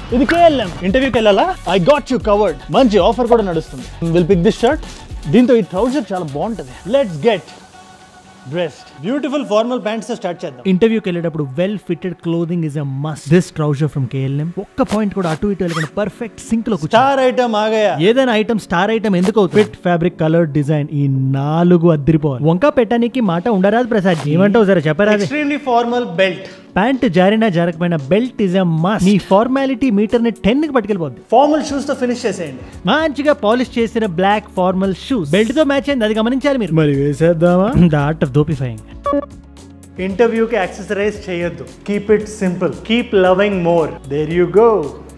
ఇది కేఎల్ఎం ఇంటర్వ్యూకి వెళ్ళాలా ఐ గాట్ యూ కవర్డ్ మంచి ఆఫర్ కూడా నడుస్తుంది విల్ పిక్ దిస్ షర్ట్ దీంతో ఈ ట్రౌజర్ చాలా బాగుంటుంది let's get dressed beautiful formal pants start చేద్దాం ఇంటర్వ్యూకి వెళ్ళేటప్పుడు well fitted clothing is a must this trouser from KLM ఒక్క పాయింట్ కూడా అటు ఇటు వెళ్ళకుండా పర్ఫెక్ట్ సింక్ లో కూర్చో స్టార్ ఐటమ్ ఆగయా ఏదైనా ఐటమ్ స్టార్ ఐటమ్ ఎందుకు అవుతుంది ఫిట్ ఫ్యాబ్రిక్ కలర్ డిజైన్ ఈ నాలుగు అద్దరిపోవాలి వంక పెట్టడానికి మాట ఉండరాదు ప్రసాద్ ఏమంటావు సరే చెప్పరాదు ఎక్స్ట్రీమ్లీ ఫార్మల్ బెల్ట్ ప్యాంట్ జారినా జారకపోయినా బెల్ట్ ఇస్ అ మస్ట్ నీ ఫార్మాలిటీ మీటర్ ని టెన్ కి పట్టుకెళ్ళిపోద్ది ఫార్మల్ షూస్ తో ఫినిష్ చేసేయండి మంచిగా పాలిష్ చేసిన బ్లాక్ ఫార్మల్ షూస్ బెల్ట్ తో మ్యాచ్ అయింది అది గమనించాలి మీరు మరి వేసేద్దామా ద ఆర్ట్ ఆఫ్ దోపిఫైయింగ్ ఇంటర్వ్యూకి యాక్సెసరైజ్ చేయొద్దు keep it simple keep loving more there you go